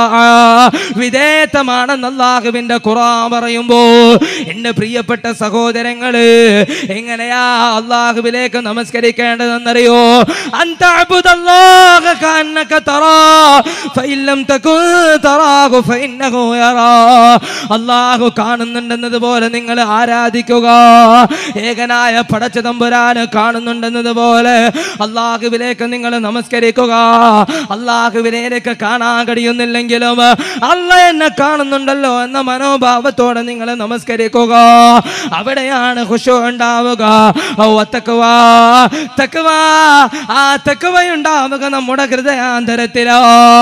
വിധേയത്വമാണെന്ന് അള്ളാഹുവിന്റെ ഖുറാൻ പറയുമ്പോ എന്റെ പ്രിയപ്പെട്ട സഹോദരങ്ങള് എങ്ങനെയാ അള്ളാഹുവിലേക്ക് നമസ്കരിക്കേണ്ടതെന്നറിയോ അന്തഅബ്ദുല്ലാഹ കഅന്നക തറാ ഫഇൻ ലം തകുൻ തറാഹു ഫഇന്നഹു യറാ അള്ളാഹു കാണുന്നുണ്ടെന്നതുപോലെ നിങ്ങൾ ആരാധിക്കുക ഏകനായ പടച്ച തമ്പുരാന് കാണുന്നുണ്ടെന്നതുപോലെ അള്ളാഹുവിലേക്ക് നിങ്ങൾ നമസ്കരിക്കുക അള്ളാഹുവിനേക്ക് കാണാൻ കഴിയുന്നില്ലെങ്കിലും അല്ല എന്നെ കാണുന്നുണ്ടല്ലോ എന്ന മനോഭാവത്തോടെ നിങ്ങൾ നമസ്കരിക്കുക അവിടെയാണ് ഖുശു ഉണ്ടാവുക തക്കുവ തക്കുവ ആ തക്കുവയുണ്ടാവുക നമ്മുടെ ഹൃദയാന്തരത്തിലോ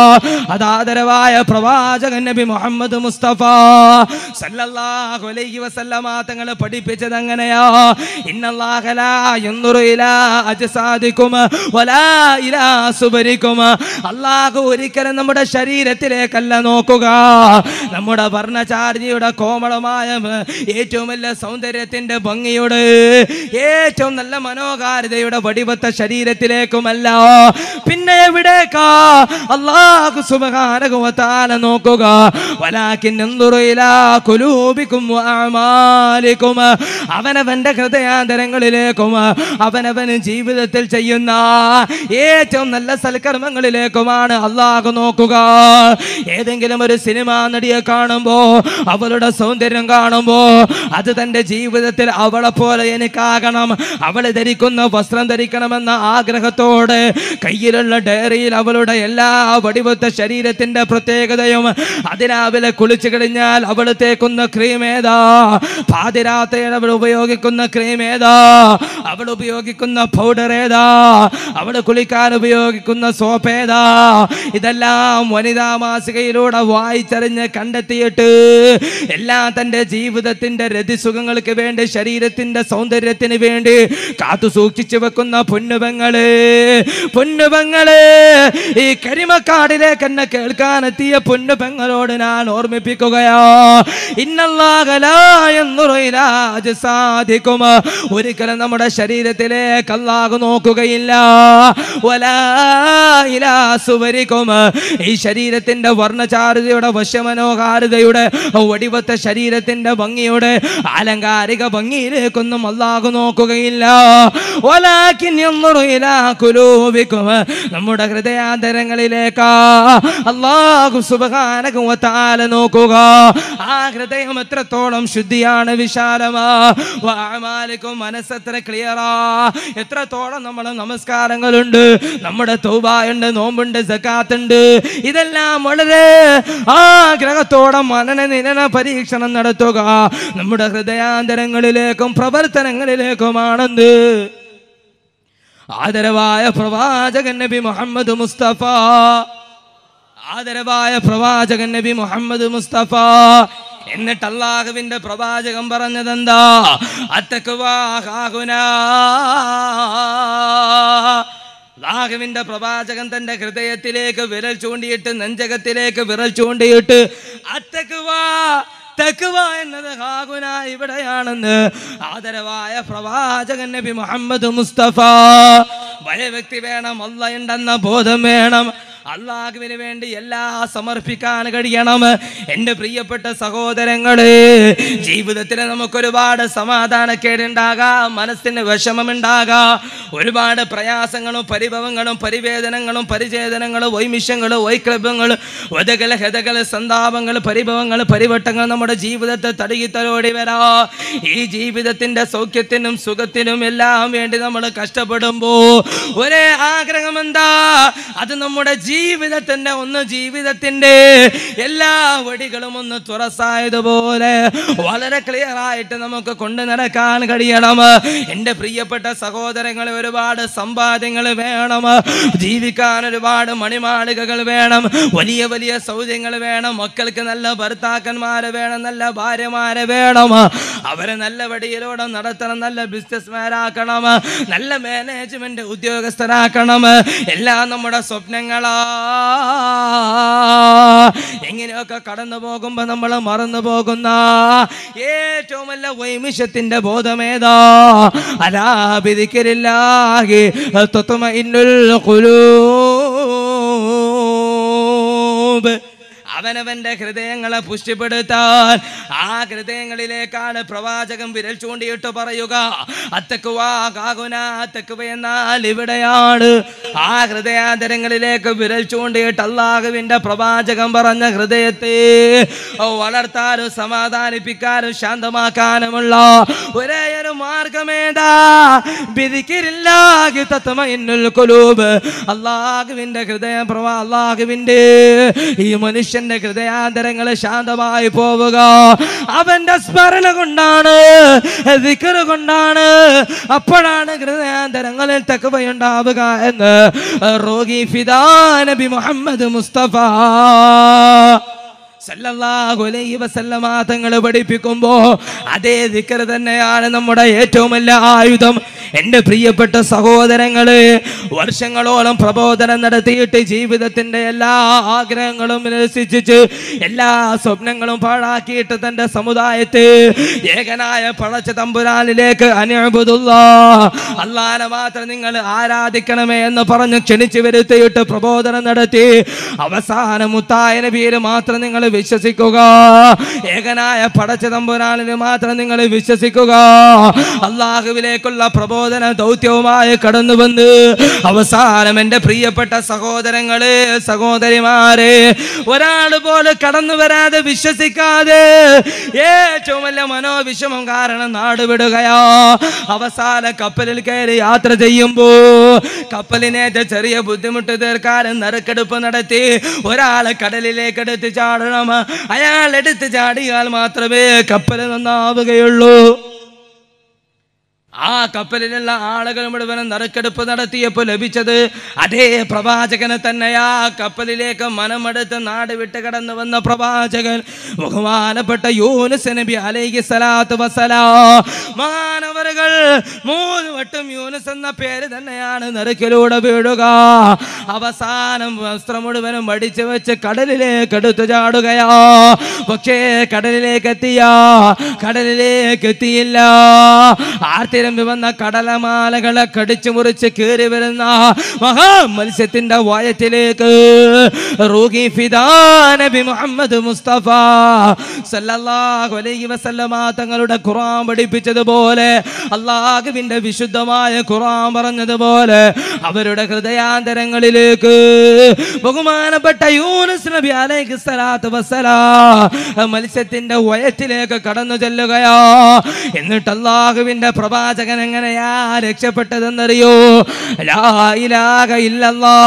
അതാദരവായ പ്രവാചകൻ നബി മുഹമ്മദ് മുസ്തഫ സല്ലല്ലാഹു അലൈഹി വസല്ലമ തങ്ങൾ പഠിപ്പിച്ചത് അങ്ങനെയാ ഇന്നല്ലാഹ ലാ യൻദുറു ഇലാ അജ്സാദികും വലാ ഇലാ സുബരികും അല്ലാഹു ഒരിക്കലും നമ്മുടെ ശരീരത്തിലേക്കല്ല നോക്കുക നമ്മുടെ വർണ്ണചാരിയുടെ കോമളമായ ഏറ്റവും വലിയ സൗന്ദര്യത്തിന്റെ ഭംഗിയുടെ ഏറ്റവും നല്ല മനോഹാരിതയുടെ വടിവത്ത ശരീരത്തിലേക്കുമല്ല പിന്നെ എവിടേക്കാ അള്ളാഹു സുബഹാനകുവത്താല നോക്കുക വലാക്കിൻ എന്തുറു ഇലാ കുലൂബിക്കും അമാലിക്കും അവനവന്റെ ഹൃദയാന്തരങ്ങളിലേക്കും അവനവന് ജീവിതത്തിൽ ചെയ്യുന്ന ഏറ്റവും നല്ല സൽക്കർമ്മങ്ങളിലേക്കുമാണ് അള്ളാഹു നോക്കുക ഏതെങ്കിലും ഒരു സിനിമാ നടിയെ കാണുമ്പോ അവളുടെ സൗന്ദര്യം കാണുമ്പോ അത് തന്റെ ജീവിതത്തിൽ അവളെ പോലെ എനിക്കാകണം അവൾ ധരിക്കുന്ന വസ്ത്രം ധരിക്കണമെന്ന ആഗ്രഹത്തോടെ കയ്യിലുള്ള ഡയറിയിൽ അവളുടെ എല്ലാ വടിവത്ത ശരീരത്തിന്റെ പ്രത്യേകതയും അതിരാവിലെ കുളിച്ചു കഴിഞ്ഞാൽ അവൾ തേക്കുന്ന ക്രീം ഏതാ പാതിരാത്രിയിൽ അവൾ ഉപയോഗിക്കുന്ന ക്രീം ഏതാ അവൾ ഉപയോഗിക്കുന്ന പൗഡർ ഏതാ അവൾ കുളിക്കാൻ ഉപയോഗിക്കുന്ന സോപ്പ് ഏതാ ഇതെല്ലാം വനിതാ മാസികയിലൂടെ വായിച്ചറിഞ്ഞ് കണ്ടെത്തിയിട്ട് എല്ലാം തൻ്റെ ജീവിതത്തിന്റെ രതിസുഖങ്ങൾക്ക് വേണ്ടി ശരീരത്തിന്റെ സൗന്ദര്യത്തിന് വേണ്ടി കാത്തു സൂക്ഷിച്ചു വെക്കുന്ന പൊന്നുപങ്ങള് പൊന്നുപങ്ങള് ഈ കരിമക്കാടിലേക്ക് എന്നെ കേൾക്കാനെത്തിയ പൊന്നുപങ്ങളോട് ഞാൻ ഓർമ്മിപ്പിക്കുകയോ ഇന്നല്ലാകലായെന്നുറയിലാജ് സാധിക്കും ഒരിക്കലും നമ്മുടെ ശരീരത്തിലേക്ക് അല്ലാഹു നോക്കുകയില്ല വലാ ഇലാ സുവരിക്കും ഈ ശരീരത്തിന്റെ വർണ്ണചാരുതയുടെ വശ്യമനോഹാരിതയുടെ ഒടിവത്ത ശരീരത്തിന്റെ ഭംഗിയുടെ ആലങ്കാരിക ഭംഗിയിലേക്കൊന്നും അല്ലാഹു നോക്കുകയില്ല വലാകിൻ യൻദുറു ഇലാ കുലൂബിക്കും നമ്മുടെ ഹൃദയാന്തരങ്ങളിലേക്കാ അല്ലാഹു സുബ്ഹാനഹു വ തആല നോക്കുക ആ ഹൃദയം എത്രത്തോളം ശുദ്ധിയാണ് വിശാലമാ വാമാലിക്കും മനസ്സെത്ര ക്ലിയറാ എത്രത്തോളം നമ്മൾ നമസ്കാരങ്ങളുണ്ട് നമ്മുടെ തൗബായുണ്ട് നോമ്പുണ്ട് സക്കാത്തുണ്ട് ഇതെല്ലാം വളരെ ആഗ്രഹത്തോടെ മനന നിനന പരീക്ഷണം നടത്തുക നമ്മുടെ ഹൃദയാന്തരങ്ങളിലേക്കും പ്രവർത്തനങ്ങളിലേക്കുമാണെന്ന് ആദരവായ പ്രവാചകൻ നബി മുഹമ്മദ് മുസ്തഫ ആദരവായ പ്രവാചകൻ നബി മുഹമ്മദ് മുസ്തഫ എന്നിട്ട് അള്ളാഹുവിന്റെ പ്രവാചകൻ പറഞ്ഞതെന്താ അത്തക്കുവാഹുന അള്ളാഹുവിന്റെ പ്രവാചകൻ തന്റെ ഹൃദയത്തിലേക്ക് വിരൽ ചൂണ്ടിയിട്ട് നെഞ്ചകത്തിലേക്ക് വിരൽ ചൂണ്ടിയിട്ട് അത്തക്കുവാ തക്കുവ എന്നത് ഹാഗുന ഇവിടെയാണെന്ന് ആദരവായ പ്രവാചകൻ നബി മുഹമ്മദ് മുസ്തഫ ഭയവ്യക്തി വേണം അല്ല ഉണ്ടെന്ന ബോധം വേണം അള്ളാഹുവിന് വേണ്ടി എല്ലാം സമർപ്പിക്കാൻ കഴിയണം എൻ്റെ പ്രിയപ്പെട്ട സഹോദരങ്ങള് ജീവിതത്തിൽ നമുക്കൊരുപാട് സമാധാനക്കേടുണ്ടാകാം മനസ്സിന് വിഷമമുണ്ടാകാം ഒരുപാട് പ്രയാസങ്ങളും പരിഭവങ്ങളും പരിവേദനങ്ങളും പരിചേതനങ്ങളും വൈമിഷ്യങ്ങളും വൈക്ലഭ്യങ്ങളും വതകൾ ഹതകൾ സന്താപങ്ങൾ പരിഭവങ്ങൾ പരിവട്ടങ്ങൾ നമ്മുടെ ജീവിതത്തെ തടുകിത്തലോടി വരാ ഈ ജീവിതത്തിന്റെ സൗഖ്യത്തിനും സുഖത്തിനും എല്ലാം വേണ്ടി നമ്മൾ കഷ്ടപ്പെടുമ്പോ ഒരേ ആഗ്രഹം എന്താ അത് നമ്മുടെ ജീവിതത്തിന്റെ ഒന്ന് ജീവിതത്തിന്റെ എല്ലാ വടികളും ഒന്ന് തുറസായതുപോലെ വളരെ ക്ലിയർ ആയിട്ട് നമുക്ക് കൊണ്ടു നടക്കാൻ കഴിയണം എൻ്റെ പ്രിയപ്പെട്ട സഹോദരങ്ങളെ ഒരുപാട് സമ്പാദ്യങ്ങൾ വേണം ജീവിക്കാൻ ഒരുപാട് മണിമാളികകൾ വേണം വലിയ വലിയ സൗകര്യങ്ങൾ വേണം മക്കൾക്ക് നല്ല ഭർത്താക്കന്മാരെ വേണം നല്ല ഭാര്യമാരെ വേണം അവരെ നല്ല വടിയിലൂടെ നടത്തണം നല്ല ബിസിനസ്മാരാക്കണം നല്ല മാനേജ്മെന്റ് ഉദ്യോഗസ്ഥരാക്കണം എല്ലാം നമ്മുടെ സ്വപ്നങ്ങളാ എങ്ങനെയൊക്കെ കടന്നു പോകുമ്പോ നമ്മൾ മറന്നു പോകുന്ന ഏറ്റവും നല്ല വൈമിഷ്യത്തിന്റെ ബോധമേതാ അലാപിരിക്കരില്ലാഹി തത്മഇന്നുൽ ഖുലൂബ് അവനവന്റെ ഹൃദയങ്ങളെ പുഷ്ടിപ്പെടുത്താൻ ആ ഹൃദയങ്ങളിലേക്കാണ് പ്രവാചകൻ വിരൽ ചൂണ്ടിയിട്ട് പറയുക അത്തക്കുവാ കാകുന അത്തക്കുവ എന്നാൽ ഇവിടെയാണ് ആ ഹൃദയാന്തരങ്ങളിലേക്ക് വിരൽ ചൂണ്ടിയിട്ട് അള്ളാഹുവിന്റെ പ്രവാചകൻ പറഞ്ഞ ഹൃദയത്തെ വളർത്താനും സമാധാനിപ്പിക്കാനും ശാന്തമാക്കാനുമുള്ള ഒരേ ഒരു മാർഗമേതാ ബിരിക്കിരില്ലാകി തത്വ ഇന്നുൽ കുലൂബ് അള്ളാഹുവിന്റെ ഹൃദയ പ്രവാ അള്ളാഹുവിന്റെ ഈ മനുഷ്യന്റെ ഹൃദയാന്തരങ്ങൾ ശാന്തമായി പോവുക അവന്റെ സ്മരണ കൊണ്ടാണ് ദിക്കറ് കൊണ്ടാണ് അപ്പോഴാണ് ഹൃദയാന്തരങ്ങളിൽ തക്കവയുണ്ടാവുക എന്ന് റോഗി ഫിദാ നബി മുഹമ്മദ് മുസ്തഫ സല്ലല്ലാഹു അലൈഹി വസല്ലമ തങ്ങൾ പഠിപ്പിക്കുമ്പോ അതേ ദിക്കർ തന്നെയാണ് നമ്മുടെ ഏറ്റവും വലിയ ആയുധം എൻ്റെ പ്രിയപ്പെട്ട സഹോദരങ്ങള് വർഷങ്ങളോളം പ്രബോധനം നടത്തിയിട്ട് ജീവിതത്തിന്റെ എല്ലാ ആഗ്രഹങ്ങളും നിരസിച്ച് എല്ലാ സ്വപ്നങ്ങളും പാഴാക്കിയിട്ട് തന്റെ സമുദായത്തെ ഏകനായ പഴച്ച തമ്പുരാനിലേക്ക് അനുബുദുള്ള അള്ളാനെ മാത്രം നിങ്ങൾ ആരാധിക്കണമേ എന്ന് പറഞ്ഞ് ക്ഷണിച്ചു വരുത്തിയിട്ട് പ്രബോധനം നടത്തി അവസാന മുത്തായ നബിയിൽ മാത്രം നിങ്ങൾ വിശ്വസിക്കുക ഏകനായ പടച്ച തമ്പുരാനിൽ മാത്രം നിങ്ങൾ വിശ്വസിക്കുക അള്ളാഹുവിലേക്കുള്ള പ്രബോധന ദൗത്യവുമായി കടന്നു വന്ന് അവസാനം എൻ്റെ പ്രിയപ്പെട്ട സഹോദരങ്ങളെ സഹോദരിമാരെ ഒരാൾ പോലെ കടന്നു വരാതെ വിശ്വസിക്കാതെ ഏറ്റവും വലിയ മനോവിഷമം കാരണം നാട് വിടുകയാ അവസാന കപ്പലിൽ കയറി യാത്ര ചെയ്യുമ്പോ കപ്പലിനേറ്റ ചെറിയ ബുദ്ധിമുട്ട് തീർക്കാനും നറുക്കെടുപ്പ് നടത്തി ഒരാളെ കടലിലേക്ക് എടുത്ത് ചാടണം അയാൾ എടുത്ത് ചാടിയാൽ മാത്രമേ കപ്പൽ നന്നാവുകയുള്ളൂ ആ കപ്പലിലുള്ള ആളുകൾ മുഴുവനും നറുക്കെടുപ്പ് നടത്തിയപ്പോൾ ലഭിച്ചത് അതേ പ്രവാചകനെ തന്നെയാ കപ്പലിലേക്ക് മനമെടുത്ത് നാട് വിട്ട് കടന്നു വന്ന പ്രവാചകൻ ബഹുമാനപ്പെട്ട യൂനുസ് നബി അലൈഹി സ്വലാത്തു വസ്സലാ മാനവറുകൾ മൂന്ന് വട്ടം യൂനുസ് എന്ന പേര് തന്നെയാണ് നറുക്കിലൂടെ വീഴുക അവസാനം വസ്ത്രം മുഴുവനും അടിച്ചു വെച്ച് കടലിലേക്ക് എടുത്തു ചാടുകയാ പക്ഷേ കടലിലേക്ക് എത്തിയ കടലിലേക്ക് എത്തിയില്ല ആർത്തിരമ്പി വന്ന കടലമാലകളെ കടിച്ചു മുറിച്ച് കയറി വരുന്ന മഹാ മത്സ്യത്തിന്റെ വയറ്റിലേക്ക് റൂഹി ഫിദാ നബി മുഹമ്മദ് മുസ്തഫ സല്ലല്ലാഹു അലൈഹി വസല്ലമ തങ്ങളുടെ ഖുർആൻ പഠിപ്പിച്ചതുപോലെ അള്ളാഹുവിന്റെ വിശുദ്ധമായ ഖുർആൻ പറഞ്ഞതുപോലെ അവരുടെ ഹൃദയാന്തരങ്ങളിലേക്ക് ബഹുമാനപ്പെട്ട യൂനുസ് നബി അലൈഹി സ്വലാത്തു വസ്സലാം മത്സ്യത്തിന്റെ വയറ്റിലേക്ക് കടന്നു ചെല്ലുകയാ എന്നിട്ട് അള്ളാഹുവിന്റെ പ്രവാചകൻ എങ്ങനെയാ രക്ഷപ്പെട്ടതെന്നറിയോ ലാ ഇലാഹ ഇല്ലല്ലാ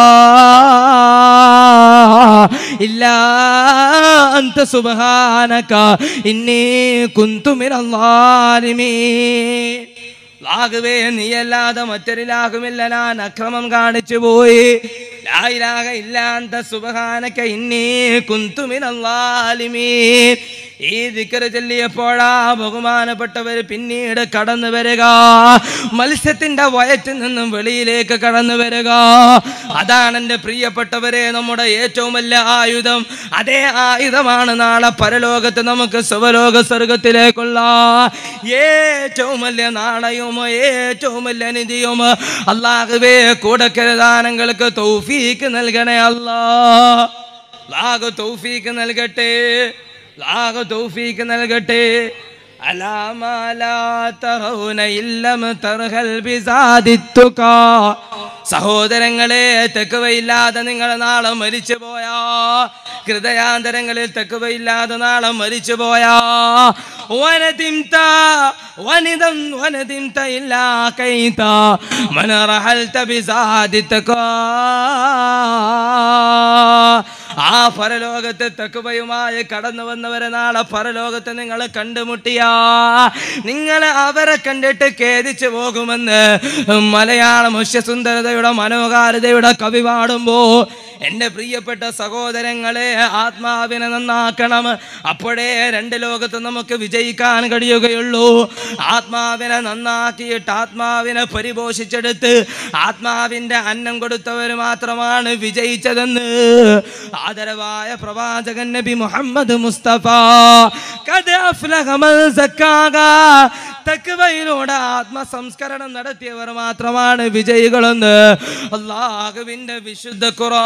ഇല്ലാ അന്ത സുബ്ഹാനക ഇന്നി കുന്തു മിനല്ലാലിമീൻ ലാഘുവേ നീയല്ലാതെ മറ്റൊരിലാകുമില്ല ഞാൻ അക്രമം കാണിച്ചു പോയി ലായിലാക ഇല്ലാന്ത സുബഹാനക്ക ഇന്നീ കുന്തുമിനല്ലാലിമീൻ ഈ ദിക്കറ് ചൊല്ലിയപ്പോഴാ ബഹുമാനപ്പെട്ടവർ പിന്നീട് കടന്നു വരിക മത്സ്യത്തിന്റെ വയറ്റിൽ നിന്നും വെളിയിലേക്ക് കടന്നു വരിക അതാണ് എൻ്റെ പ്രിയപ്പെട്ടവരെ നമ്മുടെ ഏറ്റവും വലിയ ആയുധം അതേ ആയുധമാണ് നാളെ പരലോകത്ത് നമുക്ക് സുവലോക സ്വർഗത്തിലേക്കുള്ള ഏറ്റവും വലിയ നാണയവും ഏറ്റവും വലിയ നിധിയും അള്ളാഹുവേ കൂടക്കരുതാനങ്ങൾക്ക് തൗഫീക്ക് നൽകണേ അല്ലാ ലാഗ് തൗഫീക്ക് നൽകട്ടെ ലാഗ് തൗഫീക്ക് നൽകട്ടെ സഹോദരങ്ങളെ തെക്കുവയില്ലാതെ നിങ്ങൾ നാളെ മരിച്ചു പോയാ ഹൃദയാന്തരങ്ങളിൽ തെക്കുവയില്ലാതെ നാളെ മരിച്ചു പോയാ വനതിംത വനിതം വനതിംത ഇല്ലാ കൈത മനറഹൽത ബിസാദിത്തക ആ പരലോകത്ത് തെക്കുവയുമായി കടന്നു വന്നവരെ നാളെ പരലോകത്ത് നിങ്ങൾ കണ്ടുമുട്ടിയാ നിങ്ങൾ അവരെ കണ്ടിട്ട് ഖേദിച്ചു പോകുമെന്ന് മലയാള മുഷ്യസുന്ദരതയുടെ മനോഹാരിതയുടെ കവി പാടുമ്പോ എൻ്റെ പ്രിയപ്പെട്ട സഹോദരങ്ങളെ ആത്മാവിനെ നന്നാക്കണം അപ്പോഴേ രണ്ട് ലോകത്ത് നമുക്ക് വിജയിക്കാൻ കഴിയുകയുള്ളൂ ആത്മാവിനെ നന്നാക്കിയിട്ട് ആത്മാവിനെ പരിപോഷിച്ചെടുത്ത് ആത്മാവിൻ്റെ അന്നം കൊടുത്തവർ മാത്രമാണ് വിജയിച്ചതെന്ന് ആദരവായ പ്രവാചകൻ നബി മുഹമ്മദ് മുസ്തഫ കദ അഫ്ലഹ മൻ സക്കാക. തക്വയിലൂടെ ആത്മസംസ്കരണം നടത്തിയവർ മാത്രമാണ് വിജയികളെന്ന് അള്ളാഹുവിന്റെ വിശുദ്ധ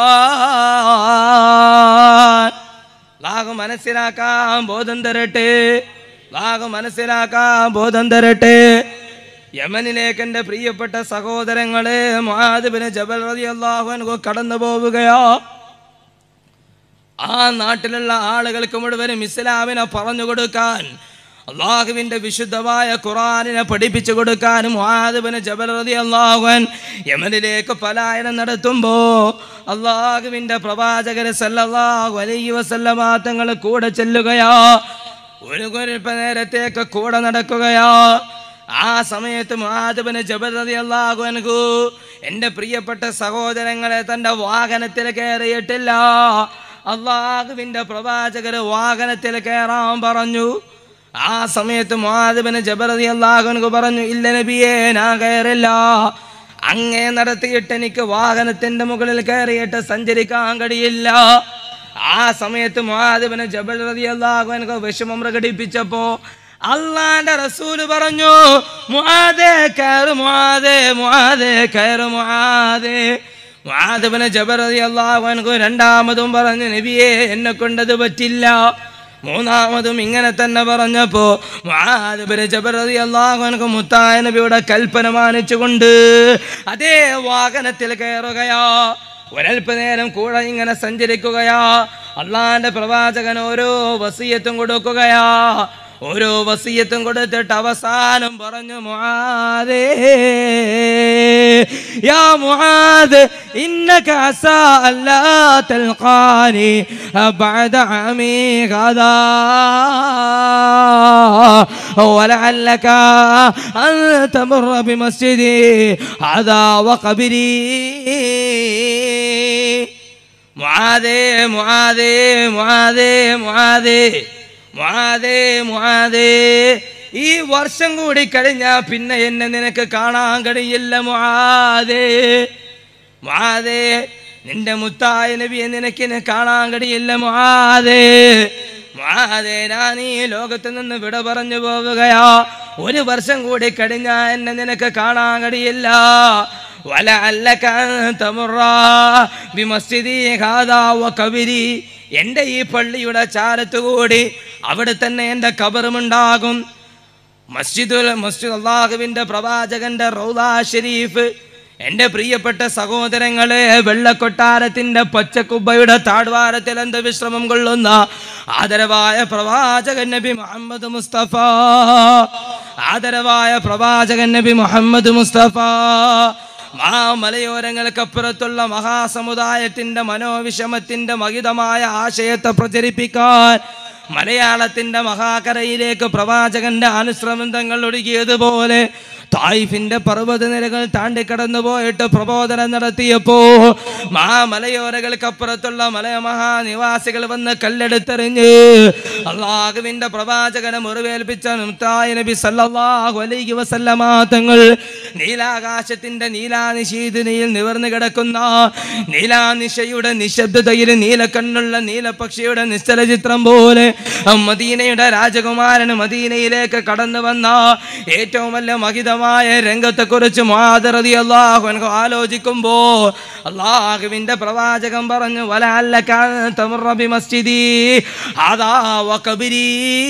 ഖുർആൻ ലാഹു മനസ്സിലാക്കാൻ ബോധം തരട്ടെ ലാഹു മനസ്സിലാക്കാൻ ബോധം തരട്ടെ യമനിലേക്ക് എൻ്റെ പ്രിയപ്പെട്ട സഹോദരങ്ങളെ മുഹാദിബിന് ജബൽ റതി അള്ളാഹു കടന്നു പോവുകയോ ആ നാട്ടിലുള്ള ആളുകൾക്ക് മുഴുവനും ഇസ്ലാമിനെ പറഞ്ഞു കൊടുക്കാൻ അള്ളാഹുവിൻ്റെ വിശുദ്ധമായ ഖുറാനിനെ പഠിപ്പിച്ചു കൊടുക്കാനും മുഹാദിബിന് ജബൽ റതി അള്ളാഹുൻ യമനിലേക്ക് പലായനം നടത്തുമ്പോ അള്ളാഹുവിൻ്റെ പ്രവാചകര് സല്ലല്ലാഹു അലൈഹി വസല്ലമ തങ്ങൾ കൂടെ ചെല്ലുകയാ ഒരു കുരിപ്പ നേരത്തേക്ക് കൂടെ നടക്കുകയാ ആ സമയത്ത് മുഹാദിബിന് ജബൽ റതി അള്ളാഹു അൻഹു എൻ്റെ പ്രിയപ്പെട്ട സഹോദരങ്ങളെ തൻ്റെ വാഹനത്തിൽ കയറിയിട്ടില്ല അള്ളാഹുവിൻ്റെ പ്രവാചകര് വാഹനത്തിൽ കയറാൻ പറഞ്ഞു ആ സമയത്ത് മുഹാദിബിന് ജബറതി അള്ളാഹുനക്ക് പറഞ്ഞു ഇല്ല നബിയേ ഞാൻ കയറില്ല അങ്ങേ നടത്തിയിട്ട് എനിക്ക് വാഹനത്തിന്റെ മുകളിൽ കയറിയിട്ട് സഞ്ചരിക്കാൻ കഴിയില്ല ആ സമയത്ത് മുഹാദിബിന് ജബൽ റതി അള്ളാഹുനക്ക് വിഷമം പ്രകടിപ്പിച്ചപ്പോ അള്ളാന്റെ റസൂല് പറഞ്ഞു മുഹാദേ കയറ് മുഹാദേ മുഹാദേ കയറ് മുഹാദേ മുഹാദിബിന് ജബറതി അള്ളാഹുനക്ക് രണ്ടാമതും പറഞ്ഞു നബിയെ എന്നെ കൊണ്ടത് പറ്റില്ല മൂന്നാമതും ഇങ്ങനെ തന്നെ പറഞ്ഞപ്പോ മുആദിബിന് ജബൽ റളിയല്ലാഹു അൻഹു മുത്തായ നബിയുടെ കൽപ്പന മാനിച്ചുകൊണ്ട് അതേ വാഹനത്തിൽ കയറുകയാ ഒരൽപ്പ നേരം കൂടെ ഇങ്ങനെ സഞ്ചരിക്കുകയാ അള്ളാന്റെ പ്രവാചകൻ ഓരോ വസീയത്തും കൊടുക്കുകയാ ഓരോ വസീയത്തും കൊടുത്തിട്ട് അവസാനം പറഞ്ഞു മുആദേ യാ മുആദ് ഇന്നക അസാ അല്ലാ തൽഖാനി بعد عامي غدا ولعلك أن تمر بمسجدي هذا وقبري മുആദേ മുആദേ മുആദേ മുആദേ മുആദേ മുആദേ ഈ വർഷം കൂടി കഴിഞ്ഞാ പിന്നെ എന്നെ നിനക്ക് കാണാൻ കഴിയില്ല മുആദേ മുആദേ നിന്റെ മുത്തായ നബിയെ നിനക്ക് എന്നെ കാണാൻ കഴിയില്ല മുആദേ മുആദേ ഞാൻ ഈ ലോകത്ത് നിന്ന് വിട പറഞ്ഞു പോവുകയാ ഒരു വർഷം കൂടി കഴിഞ്ഞാ എന്നെ നിനക്ക് കാണാൻ കഴിയില്ല ولعلك أن تمر بمسجدي هذا وقبري എൻ്റെ ഈ പള്ളിയുടെ ചാരത്തുകൂടി അവിടെ തന്നെ എൻ്റെ കബറുമുണ്ടാകും മസ്ജിദുൽ മസ്ജിദ് അള്ളാഹുവിൻ്റെ പ്രവാചകന്റെ റൗദാ ഷരീഫ് എൻ്റെ പ്രിയപ്പെട്ട സഹോദരങ്ങളെ വെള്ളക്കൊട്ടാരത്തിൻ്റെ പച്ചക്കുബ്ബയുടെ താഴ്വാരത്തിൽ എന്ത് വിശ്രമം കൊള്ളുന്ന ആദരവായ പ്രവാചകൻ നബി മുഹമ്മദ് മുസ്തഫ ആദരവായ പ്രവാചകൻ നബി മുഹമ്മദ് മുസ്തഫ ആ മലയോരങ്ങൾക്കപ്പുറത്തുള്ള മഹാസമുദായത്തിന്റെ മനോവിഷമത്തിന്റെ മഹിതമായ ആശയത്തെ പ്രചരിപ്പിക്കാൻ മലയാളത്തിന്റെ മഹാകരയിലേക്ക് പ്രവാചകന്റെ അനുശ്രമന്തങ്ങൾ ഒഴുകിയതുപോലെ തായിഫിന്റെ പർവ്വതനിരകൾ താണ്ടിക്കടന്നു പോയിട്ട് പ്രബോധനം നടത്തിയപ്പോ ആ മലയോരകൾക്കപ്പുറത്തുള്ള മലയമഹാനിവാസികൾ വന്ന് കല്ലെടുത്തെറിഞ്ഞ് അള്ളാഹുവിന്റെ പ്രവാചകനെ മുറിവേൽപ്പിച്ച മുത്തായ നബി സല്ലല്ലാഹു അലൈഹി വസല്ലമ തങ്ങൾ നീലാകാശത്തിന്റെ നീലാനിശീതിനിയിൽ നിവർന്നു കിടക്കുന്ന നീലാനിശയുടെ നിശബ്ദതയിൽ നീലക്കണ്ണുള്ള നീലപക്ഷിയുടെ നിശ്ചല ചിത്രം പോലെ മദീനയുടെ രാജകുമാരന് മദീനയിലേക്ക് കടന്നു വന്ന ഏറ്റവും വലിയ മഹിതമായ രംഗത്തെക്കുറിച്ച് മാതറതി അള്ളാഹു എനിക്ക് ആലോചിക്കുമ്പോ അള്ളാഹുവിന്റെ പ്രവാചകൻ പറഞ്ഞു വലല്ല തമുറബി മസ്ജിദി അതാ വകബിരി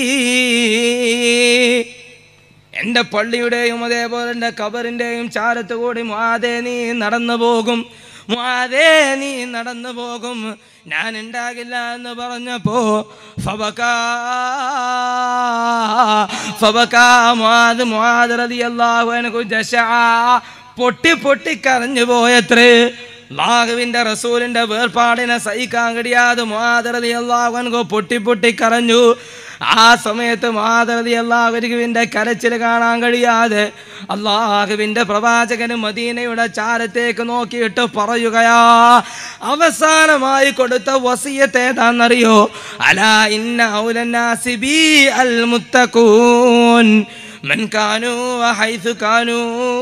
എൻ്റെ പള്ളിയുടെയും അതേപോലെ എൻ്റെ കബറിൻ്റെയും ചാരത്ത് കൂടി മാതേ നീ നടന്നു പോകും മാതേ നീ നടന്നു പോകും ഞാൻ ഉണ്ടാകില്ല എന്ന് പറഞ്ഞപ്പോ ഫബക്കാ ഫബക്കാ മുആദ് മുആദ് റളിയല്ലാഹു അൻഹു ജശഅ പൊട്ടി പൊട്ടി കരഞ്ഞു പോയത്രേ അള്ളാഹുവിന്റെ റസൂലിന്റെ വേർപാടിനെ സഹിക്കാൻ കഴിയാതെ മാതൃതി അള്ളാഹു പൊട്ടി പൊട്ടി കരഞ്ഞു ആ സമയത്ത് മാതൃതി അള്ളാഹുവിന്റെ കരച്ചിൽ കാണാൻ കഴിയാതെ അള്ളാഹുവിന്റെ പ്രവാചകന് മദീനയുടെ ചാരത്തേക്ക് നോക്കിയിട്ട് പറയുകയാ അവസാനമായി കൊടുത്ത വസിയത്ത് ഏതാണെന്നറിയോ അലാ ഇന്ന ഔലന്നാസി ബി അൽ മുത്തഖൂൻ മൻ കാനൂ വഹൈസു കാനൂ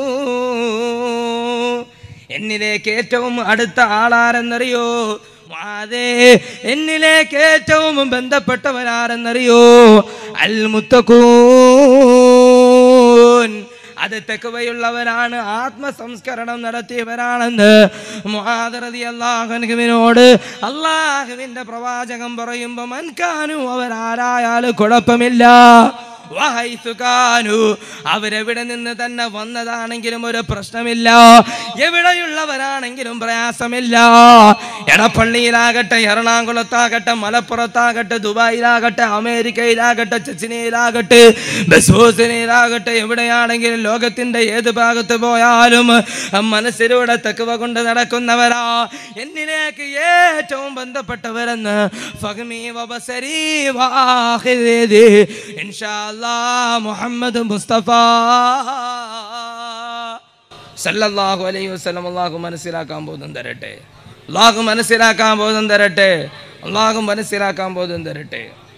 എന്നിലേക്ക് ഏറ്റവും അടുത്ത ആളാരെന്നറിയോ അതെ എന്നിലേക്ക് ഏറ്റവും ബന്ധപ്പെട്ടവരാരെന്നറിയോ അൽ മുത്തക്കൂൻ അത് തെക്കുവയുള്ളവരാണ് ആത്മസംസ്കരണം നടത്തിയവരാണെന്ന് മുഹാദറതി അള്ളാഹുവിനോട് അള്ളാഹുവിന്റെ പ്രവാചകം പറയുമ്പോ മൻകാനു അവരാരായാലും കുഴപ്പമില്ല വഹൈസുകാനു അവരെവിടെ നിന്ന് തന്നെ വന്നതാണെങ്കിലും ഒരു പ്രശ്നമില്ല എവിടെയുള്ളവരാണെങ്കിലും പ്രയാസമില്ല എടപ്പള്ളിയിലാകട്ടെ എറണാകുളത്താകട്ടെ മലപ്പുറത്താകട്ടെ ദുബായിലാകട്ടെ അമേരിക്കയിലാകട്ടെ ചെച്ചിനയിലാകട്ടെ ബസോസിനയിലാകട്ടെ എവിടെയാണെങ്കിലും ലോകത്തിന്റെ ഏത് ഭാഗത്ത് പോയാലും മനസ്സിലൂടെ തെക്കുവ കൊണ്ട് നടക്കുന്നവരാ എന്നിലേക്ക് ഏറ്റവും ബന്ധപ്പെട്ടവരെന്ന് ഫഹ്മി വബസരി വാഹിദി ഇൻഷാ അല്ലാഹ് മുഹമ്മദ് മുസ്തഫ സല്ലല്ലാഹു അലൈഹി വസല്ലം അള്ളാഹു മനസ്സിലാക്കാൻ ബോധം തരട്ടെ അള്ളാഹു മനസ്സിലാക്കാൻ ബോധം തരട്ടെ അള്ളാഹു മനസ്സിലാക്കാൻ ബോധം തരട്ടെ